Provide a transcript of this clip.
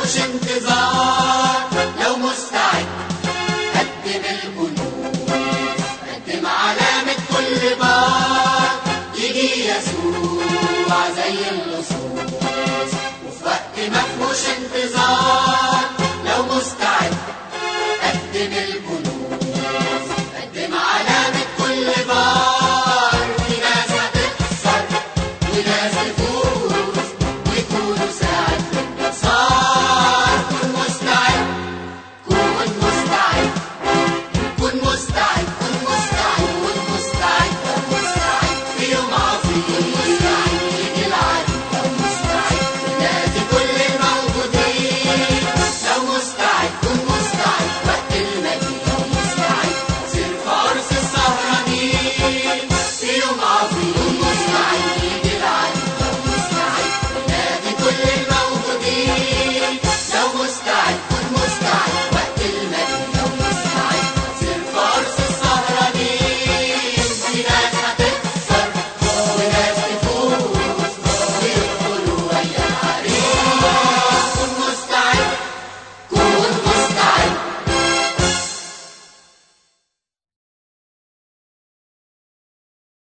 مفهوش انتظار لو مستعد قدم القلوب قدم علامة كل بار يجي يسوع زي اللصوص وفي وقت مفهوش انتظار